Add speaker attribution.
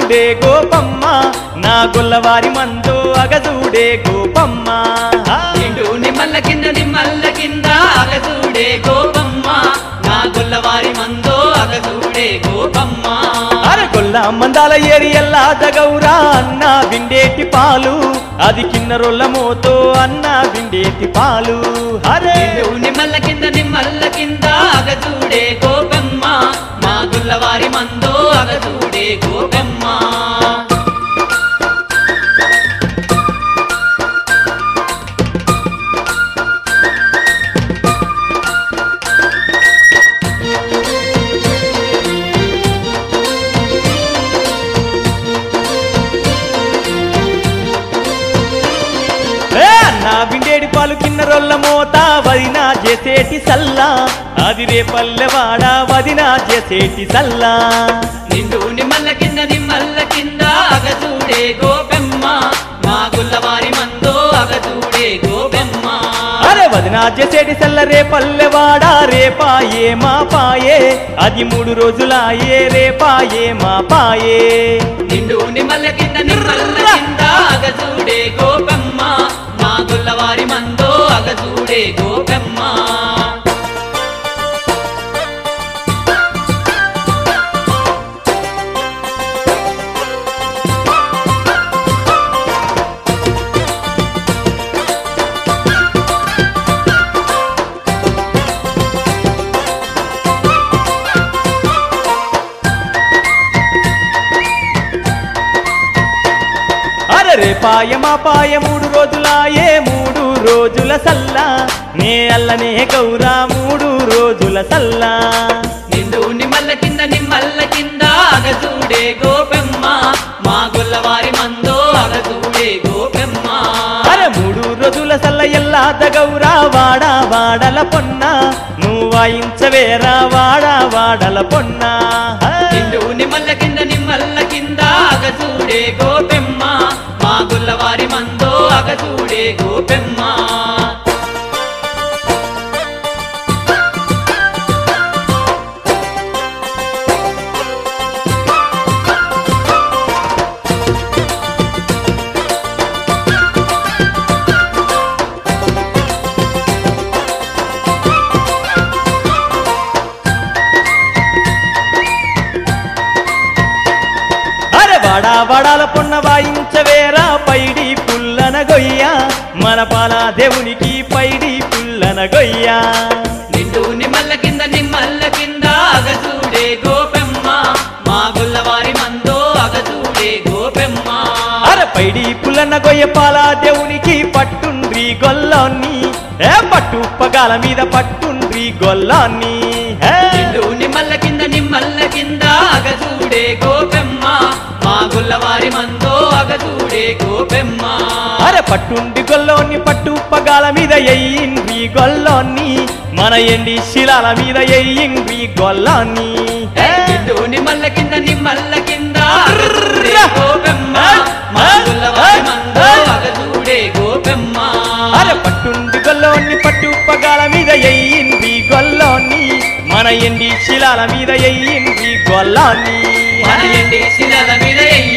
Speaker 1: అగజూడే గోపమ్మ నా గొల్లవారి మందో అగజూడే గోపమ్మ
Speaker 2: నిండు నిమ్మల్ల కింద నిమ్మల్ల కింద అగసూడే గోపమ్మ నా గొల్లవారి మందో అగసూడే గోపమ్మ
Speaker 1: అరే గొల్ల మందాల ఏరియల్లా దగౌరా అన్న విండేటి పాలు అది కిన్నరొల్ల మోతో అన్న విండేటి పాలు అరే
Speaker 2: నిండు నిమ్మల్ల కింద నిమ్మల్ల కింద అగసూడే గోపమ్మ నా గొల్లవారి మందో అగసూడే గోపమ్మ
Speaker 1: ఏ అన్న విండేడి పాలు కిన్నరొల్ల మోత వదినా చేసేటి సల్లా అది రేపల్లెవాడ వదినా చేసేటి సల్లా
Speaker 2: నిండు నిమ్మల్ల కింద నిమ్మల్ల కింద అగసూడే గోపెమ్మ మా గుల్లవారి మందో అగసూడే గోపెమ్మ
Speaker 1: అరే వదినా చేసేటి సల్ల రేపల్లెవాడ రేపాయే మా పాయే అది మూడు రోజులాయే రేపాయే మా పాయే
Speaker 2: నిండు నిమ్మల్ల కింద నిమ్మల్ల కింద అగసూడే గోపెమ్మ మా గుల్లవారి మందో అగసూడే గోపెమ్మ
Speaker 1: అరే రేపాయ మా పాయ మూడు రోజులాయే మూడు రోజుల సల్లా నే అల్లనే గౌరా మూడు రోజుల సల్లా
Speaker 2: నిండు నిమ్మల్ల కింద నిమ్మల్ల కింద అగసూడే గోపెమ్మ మా గుల్లవారి మందో అగసూడే గోపెమ్మ
Speaker 1: అరే మూడు రోజుల సల్ల ఎల్లాద గౌరా వాడ వాడల పొన్న నువ్వు వాయించవేరా వాడ వాడల పొన్న
Speaker 2: నిండు నిమ్మల్ల కింద నిమ్మల్ల కింద అగసూడే గోపెమ్మ మా గుల్లవారి మందో అగసూడే గోపెమ్మ
Speaker 1: అరే వాడా వాడాల పొన్న వాయించవేరా పైడి పుల్లన గొయ్య మన పాల దేవునికి పైడి పుల్లన గొయ్య
Speaker 2: నిండు నిమ్మల్ల కింద నిమ్మల్ల కింద అగసూడే గోపెమ్మ మా గుల్లవారి మందో అగసూడే గోపెమ్మ
Speaker 1: అరే పైడి పుల్లన గొయ్య పాల దేవునికి పట్టుండ్రి గొల్లాన్ని ఏ పట్టు పగాల మీద పట్టుండ్రి గొల్లాన్ని ఏ.
Speaker 2: నిండు నిమ్మల్ల కింద నిమ్మల్ల కింద అగసూడే గోపెమ్మ మా గుల్లవారి మందో అగసూడే గోపెమ్మ
Speaker 1: అరే పట్టుండి గొల్లోని పట్టు పగాల మీద ఎయ్యిండ్రి గొల్లోని మన ఎండి శిలాల మీద ఎయ్యిండ్రి గొల్లాన్ని ఏ.
Speaker 2: నిండు నిమ్మల్ల కింద నిమ్మల్ల కింద అగసూడే గోపెమ్మ మా గుల్లవారి మందో అగసూడే గోపెమ్మ
Speaker 1: అరే పట్టుండి గొల్లోని పట్టు పగాల మీద ఎయ్యింది గొల్లోని మన ఎండి శిలాల మీద ఎయ్యింది గొల్లాన్ని
Speaker 2: మన ఎండి శిలల మీద